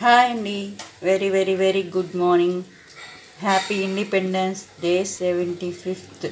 hi అండి very very very good morning happy independence day seventy fifth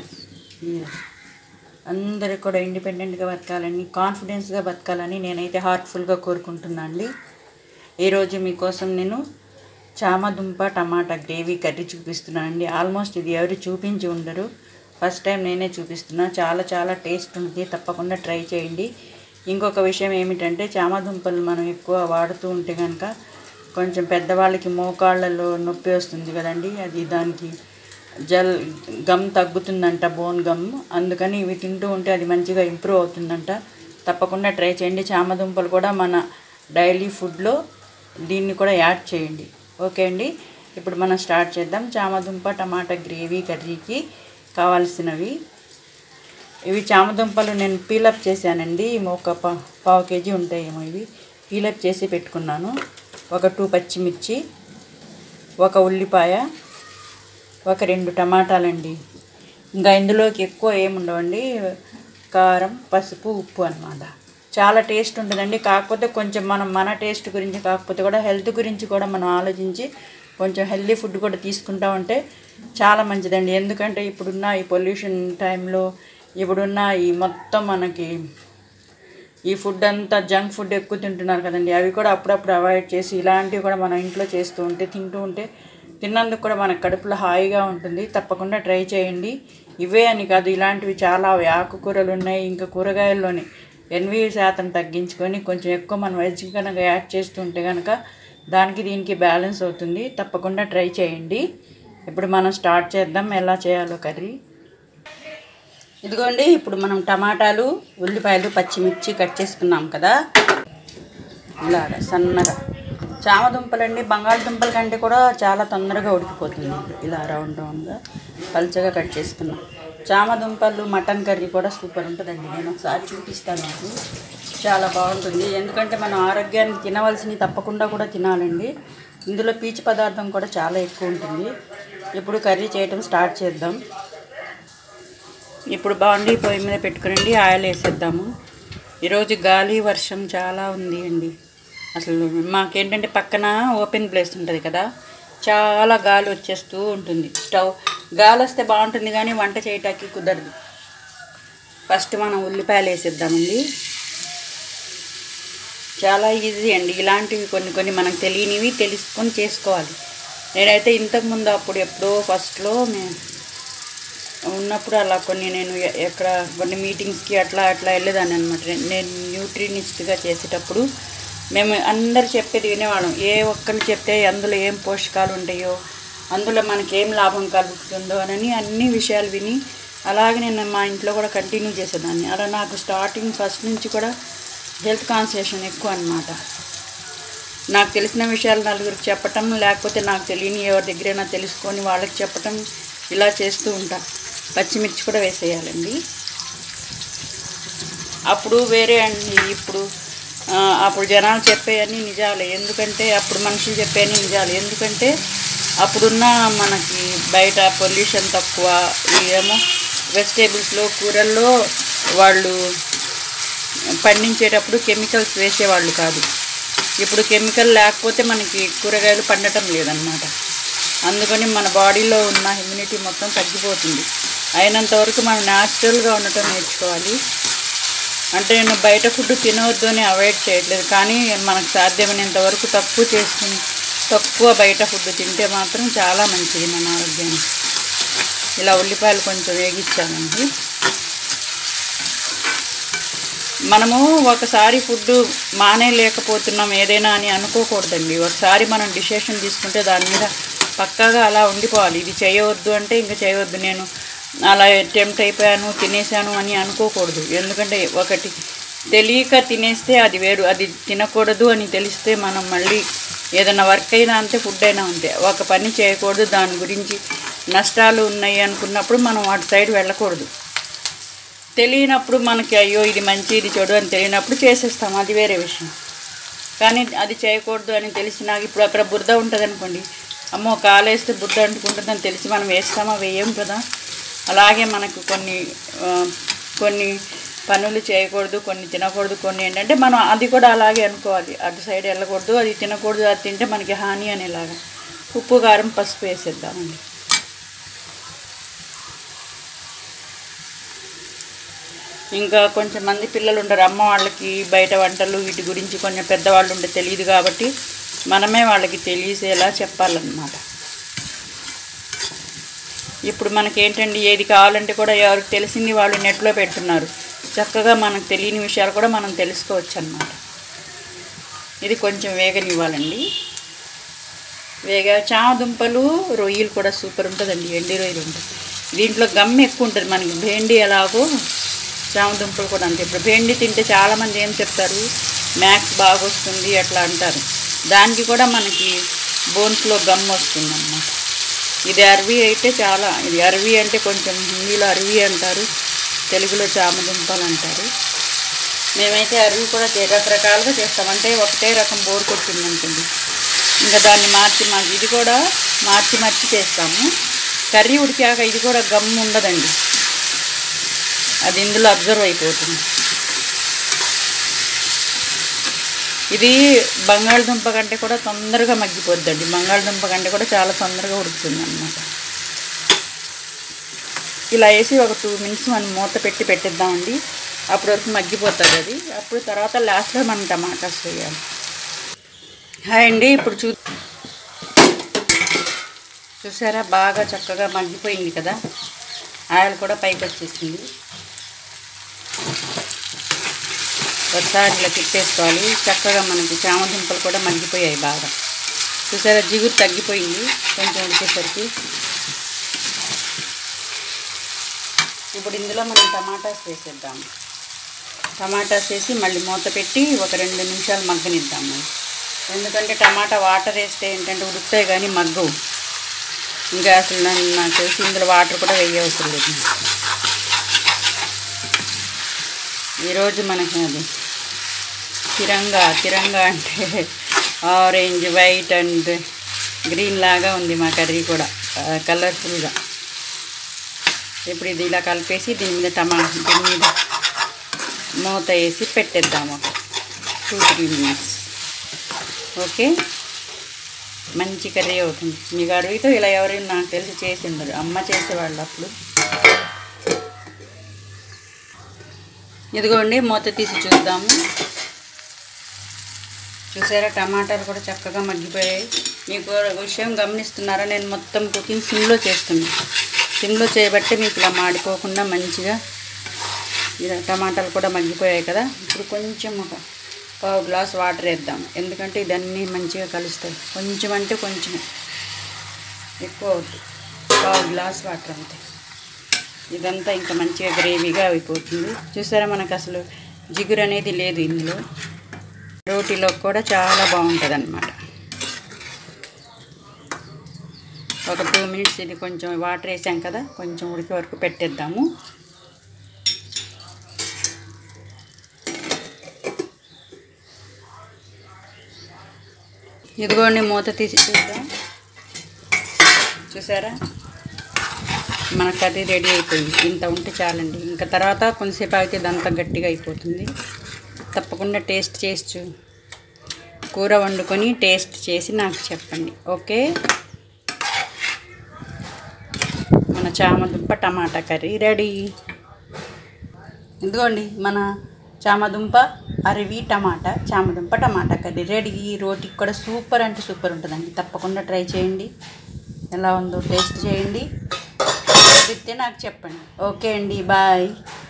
అందరూ కూడా ఇండిపెండెంట్గా బతకాలని కాన్ఫిడెన్స్గా బతకాలని నేనైతే హార్ట్ఫుల్గా కోరుకుంటున్నాను అండి ఈరోజు మీకోసం నేను చామదుంప టమాటా గ్రేవీ కర్రీ చూపిస్తున్నానండి ఆల్మోస్ట్ ఇది ఎవరు చూపించి ఉండరు ఫస్ట్ టైం నేనే చూపిస్తున్నా చాలా చాలా టేస్ట్ ఉంటుంది తప్పకుండా ట్రై చేయండి ఇంకొక విషయం ఏమిటంటే చామదుంపలు మనం ఎక్కువ వాడుతూ ఉంటే కనుక కొంచెం పెద్దవాళ్ళకి మోకాళ్ళలో నొప్పి వస్తుంది కదండి అది దానికి జల్ గమ్ తగ్గుతుందంట బోన్ గమ్ అందుకని ఇవి తింటూ ఉంటే అది మంచిగా ఇంప్రూవ్ అవుతుందంట తప్పకుండా ట్రై చేయండి చామదుంపలు కూడా మన డైలీ ఫుడ్లో దీన్ని కూడా యాడ్ చేయండి ఓకే అండి ఇప్పుడు మనం స్టార్ట్ చేద్దాం చామదుంప టమాటా గ్రేవీ కర్రీకి కావాల్సినవి ఇవి చామదుంపలు నేను పీలప్ చేశానండి ఒక పా పావు కేజీ ఉంటాయేమో ఇవి పీలప్ చేసి పెట్టుకున్నాను ఒక టూ పచ్చిమిర్చి ఒక ఉల్లిపాయ ఒక రెండు టమాటాలండి ఇంకా ఇందులోకి ఎక్కువ ఏముండవండి కారం పసుపు ఉప్పు అన్నమాట చాలా టేస్ట్ ఉంటుందండి కాకపోతే కొంచెం మనం మన టేస్ట్ గురించి కాకపోతే కూడా హెల్త్ గురించి కూడా మనం ఆలోచించి కొంచెం హెల్తీ ఫుడ్ కూడా తీసుకుంటా ఉంటే చాలా మంచిదండి ఎందుకంటే ఇప్పుడున్న ఈ పొల్యూషన్ టైంలో ఇప్పుడున్న ఈ మొత్తం మనకి ఈ ఫుడ్ అంతా జంక్ ఫుడ్ ఎక్కువ తింటున్నారు కదండి అవి కూడా అప్పుడప్పుడు అవాయిడ్ చేసి ఇలాంటివి కూడా మనం ఇంట్లో చేస్తూ ఉంటే తింటూ ఉంటే తిన్నందుకు కూడా మన కడుపులో హాయిగా ఉంటుంది తప్పకుండా ట్రై చేయండి ఇవే అని కాదు ఇలాంటివి చాలా ఆకుకూరలు ఉన్నాయి ఇంకా కూరగాయల్లోనే ఎనభై శాతం తగ్గించుకొని కొంచెం ఎక్కువ మనం వెజ్ కనుక యాడ్ చేస్తుంటే కనుక దానికి దీనికి బ్యాలెన్స్ అవుతుంది తప్పకుండా ట్రై చేయండి ఇప్పుడు మనం స్టార్ట్ చేద్దాం ఎలా చేయాలో కర్రీ ఇదిగోండి ఇప్పుడు మనం టమాటాలు ఉల్లిపాయలు పచ్చిమిర్చి కట్ చేసుకున్నాం కదా ఇలాగ సన్నగా చామదుంపలండి బంగాళదుంపల కంటే కూడా చాలా తొందరగా ఉడికిపోతుంది ఇలా రౌండ్ రౌండ్గా పల్చగా కట్ చేసుకున్నాం చామదుంపలు మటన్ కర్రీ కూడా సూపర్ ఉంటుందండి నేను ఒకసారి చూపిస్తాను మీకు చాలా బాగుంటుంది ఎందుకంటే మనం ఆరోగ్యానికి తినవలసినవి తప్పకుండా కూడా తినాలండి ఇందులో పీచు పదార్థం కూడా చాలా ఎక్కువ ఉంటుంది ఇప్పుడు కర్రీ చేయటం స్టార్ట్ చేద్దాం ఇప్పుడు బాండీ పొయ్యి మీద పెట్టుకునండి ఆయిల్ వేసేద్దాము ఈరోజు గాలి వర్షం చాలా ఉంది అండి అసలు మాకేంటంటే పక్కన ఓపెన్ ప్లేస్ ఉంటుంది కదా చాలా గాలి వచ్చేస్తూ ఉంటుంది స్టవ్ గాలి వస్తే బాగుంటుంది కానీ వంట చేయటానికి కుదరదు ఫస్ట్ మనం ఉల్లిపాయలు వేసేద్దామండి చాలా ఈజీ అండి ఇలాంటివి కొన్ని కొన్ని మనకు తెలియనివి తెలుసుకొని చేసుకోవాలి నేనైతే ఇంతకుముందు అప్పుడు ఎప్పుడో ఫస్ట్లో మేము ఉన్నప్పుడు అలా కొన్ని నేను ఎ- ఎక్కడ కొన్ని మీటింగ్స్కి అట్లా అట్లా వెళ్ళేదాన్ని అనమాట నేను న్యూట్రినిస్ట్గా చేసేటప్పుడు మేము అందరు చెప్పేది వినేవాళ్ళం ఏ ఒక్కరు చెప్తే అందులో ఏం పోషకాలు ఉంటాయో అందులో మనకి ఏం లాభం కలుగుతుందో అని అన్ని విషయాలు విని అలాగే నేను మా ఇంట్లో కూడా కంటిన్యూ చేసేదాన్ని అలా నాకు స్టార్టింగ్ ఫస్ట్ నుంచి కూడా హెల్త్ కాన్సన్ట్రేషన్ ఎక్కువ అనమాట నాకు తెలిసిన విషయాలు నలుగురికి చెప్పటం లేకపోతే నాకు తెలియని ఎవరి దగ్గరైనా తెలుసుకొని వాళ్ళకి చెప్పటం ఇలా చేస్తూ ఉంటా పచ్చిమిర్చి కూడా వేసేయాలండి అప్పుడు వేరే అండి ఇప్పుడు ఆ, అప్పుడు జనాలు చెప్పేవన్నీ నిజాలే ఎందుకంటే అప్పుడు మనుషులు చెప్పేవన్నీ నిజాలు ఎందుకంటే అప్పుడున్న మనకి బయట పొల్యూషన్ తక్కువ ఏమో వెజిటేబుల్స్లో కూరల్లో వాళ్ళు పండించేటప్పుడు కెమికల్స్ వేసేవాళ్ళు కాదు ఇప్పుడు కెమికల్ లేకపోతే మనకి కూరగాయలు పండటం లేదన్నమాట అందుకని మన బాడీలో ఉన్న ఇమ్యూనిటీ మొత్తం తగ్గిపోతుంది అయినంత వరకు మనం న్యాచురల్గా ఉండటం నేర్చుకోవాలి అంటే నేను బయట ఫుడ్ తినవద్దు అని అవాయిడ్ చేయట్లేదు కానీ మనకు సాధ్యమైనంత వరకు తక్కువ చేసుకుని తక్కువ బయట ఫుడ్ తింటే మాత్రం చాలా మంచిది మన ఆరోగ్యానికి ఇలా ఉల్లిపాయలు కొంచెం వేగించానండి మనము ఒకసారి ఫుడ్ మానేయలేకపోతున్నాం ఏదైనా అని అనుకోకూడదండి ఒకసారి మనం డిసిషన్ తీసుకుంటే దాని మీద పక్కాగా అలా ఉండిపోవాలి ఇది చేయవద్దు అంటే ఇంకా చేయవద్దు నేను అలా టెంప్ట్ అయిపోయాను తినేసాను అని అనుకోకూడదు ఎందుకంటే ఒకటి తెలియక తినేస్తే అది వేరు అది తినకూడదు అని తెలిస్తే మనం మళ్ళీ ఏదైనా వర్క్ అయినా అంతే ఫుడ్ అయినా అంతే ఒక పని చేయకూడదు దాని గురించి నష్టాలు ఉన్నాయి అనుకున్నప్పుడు మనం వాటి సైడ్ వెళ్ళకూడదు తెలియనప్పుడు మనకి అయ్యో ఇది మంచి ఇది చెడు అని తెలియనప్పుడు చేసేస్తాం అది వేరే విషయం కానీ అది చేయకూడదు అని తెలిసి నాకు ఇప్పుడు అక్కడ బురద ఉంటుంది అనుకోండి అమ్మో కాలేస్తే బురద అంటుకుంటుందని తెలిసి మనం వేస్తామా వేయం కదా అలాగే మనకు కొన్ని ఆ, కొన్ని పనులు చేయకూడదు కొన్ని తినకూడదు కొన్ని ఏంటంటే మనం అది కూడా అలాగే అనుకోవాలి అటు సైడ్ వెళ్ళకూడదు అది తినకూడదు అది తింటే మనకి హాని అనేలాగా ఉప్పు కారం పసుపు వేసేద్దామండి ఇంకా కొంచెం మంది పిల్లలు ఉంటారు అమ్మ వాళ్ళకి బయట వంటలు వీటి గురించి కొంచెం పెద్దవాళ్ళు ఉంటే తెలియదు కాబట్టి మనమే వాళ్ళకి తెలిసేలా చెప్పాలన్నమాట ఇప్పుడు మనకి ఏంటండి ఏది కావాలంటే కూడా ఎవరికి తెలిసింది వాళ్ళు నెట్లో పెడుతున్నారు చక్కగా మనకు తెలియని విషయాలు కూడా మనం తెలుసుకోవచ్చు అన్నమాట ఇది కొంచెం వేగనివ్వాలండి వేగ చామదుంపలు రొయ్యలు కూడా సూపర్ ఉంటుందండి ఎండి రొయ్యలు ఉంటుంది దీంట్లో గమ్ ఎక్కువ ఉంటుంది మనకి భేండి ఎలాగో చామదుంపలు కూడా అంతే ఇప్పుడు భేండి తింటే చాలామంది ఏం చెప్తారు మ్యాక్స్ బాగా వస్తుంది అట్లా అంటారు దానికి కూడా మనకి బోన్స్లో గమ్ వస్తుంది అన్నమాట ఇది అరవి అయితే చాలా ఇది అరవి అంటే కొంచెం హిందీలో అరవి అంటారు తెలుగులో చామదుంపలు అంటారు మేమైతే అరవి కూడా చే- రకరకాలుగా చేస్తాం అంటే ఒకటే రకం బోర్ కొట్టింది అనుకోండి ఇంకా దాన్ని మార్చి మార్చి ఇది కూడా మార్చి మార్చి చేస్తాము కర్రీ ఉడికాక ఇది కూడా గమ్ ఉండదండి అది ఇందులో అబ్జర్వ్ అయిపోతుంది ఇది బంగాళదుంప కంటే కూడా తొందరగా మగ్గిపోద్దండి బంగాళదుంప కంటే కూడా చాలా తొందరగా ఉడుకుతుంది అన్నమాట ఇలా వేసి ఒక టూ మినిట్స్ మనం మూత పెట్టి పెట్టిద్దామండి అప్పటి వరకు మగ్గిపోతుంది అది అప్పుడు తర్వాత లాస్ట్లో మనం టమాటాస్ వేయాలి హాయ్ అండి ఇప్పుడు చూ చూసారా బాగా చక్కగా మగ్గిపోయింది కదా ఆయిల్ కూడా పైకి వచ్చేసింది ఒకసారి ఇలా తిప్పేసుకోవాలి చక్కగా మనకి చామదుంపలు కూడా మగ్గిపోయాయి బాగా చూసారా జిగురు తగ్గిపోయింది కొంచెం ఉడికేసరికి ఇప్పుడు ఇందులో మనం టమాటాస్ వేసేద్దాం టమాటాస్ వేసి మళ్ళీ మూత పెట్టి ఒక రెండు నిమిషాలు మగ్గనిద్దాం మనం ఎందుకంటే టమాటా వాటర్ వేస్తే ఏంటంటే ఉడుకుతాయి కానీ మగ్గవు ఇంకా అసలు నన్ను నాకు తెలిసి ఇందులో వాటర్ కూడా వేయవసరం లేదు ఈరోజు మనకి అది తిరంగా తిరంగా అంటే ఆరెంజ్ వైట్ అండ్ గ్రీన్ లాగా ఉంది మా కర్రీ కూడా కలర్ఫుల్గా ఇప్పుడు ఇది ఇలా కలిపేసి దీని మీద టమా దీని మీద మూత వేసి పెట్టేద్దాము టూ త్రీ మినిట్స్ ఓకే మంచి కర్రీ అవుతుంది మీకు అడవితో ఇలా ఎవరైనా నాకు తెలిసి చేసి ఉండరు అమ్మ చేసేవాళ్ళు అప్పుడు ఇదిగోండి మూత తీసి చూద్దాము చూసారా టమాటాలు కూడా చక్కగా మగ్గిపోయాయి మీకు ఒక విషయం గమనిస్తున్నారా నేను మొత్తం కుకింగ్ సిమ్లో చేస్తున్నాను సిమ్లో చేయబట్టే మీకు ఇలా మాడిపోకుండా మంచిగా ఇలా టమాటాలు కూడా మగ్గిపోయాయి కదా ఇప్పుడు కొంచెం ఒక పావు గ్లాస్ వాటర్ వేద్దాం ఎందుకంటే ఇదన్నీ మంచిగా కలుస్తాయి కొంచెం అంటే కొంచెం ఎక్కువ అవుతుంది పావు గ్లాస్ వాటర్ అంతే ఇదంతా ఇంకా మంచిగా గ్రేవీగా అయిపోతుంది చూసారా మనకు అసలు జిగురు అనేది లేదు ఇందులో రోటీలో కూడా చాలా బాగుంటుంది అనమాట ఒక టూ మినిట్స్ ఇది కొంచెం వాటర్ వేసాం కదా కొంచెం ఉడికే వరకు పెట్టేద్దాము ఇదిగోండి మూత తీసి చూద్దాం చూసారా మన కర్రీ రెడీ అయిపోయింది ఇంత ఉంటే చాలండి ఇంకా తర్వాత కొంతసేపు ఆగితే ఇదంతా గట్టిగా అయిపోతుంది తప్పకుండా టేస్ట్ చేసి చూ కూర వండుకొని టేస్ట్ చేసి నాకు చెప్పండి ఓకే మన చామదుంప టమాటా కర్రీ రెడీ ఇదిగోండి మన చామదుంప అరవి టమాటా చామదుంప టమాటా కర్రీ రెడీ రోటికి కూడా సూపర్ అంటే సూపర్ ఉంటుందండి తప్పకుండా ట్రై చేయండి ఎలా ఉందో టేస్ట్ చేయండి చెప్తే నాకు చెప్పండి ఓకే అండి బాయ్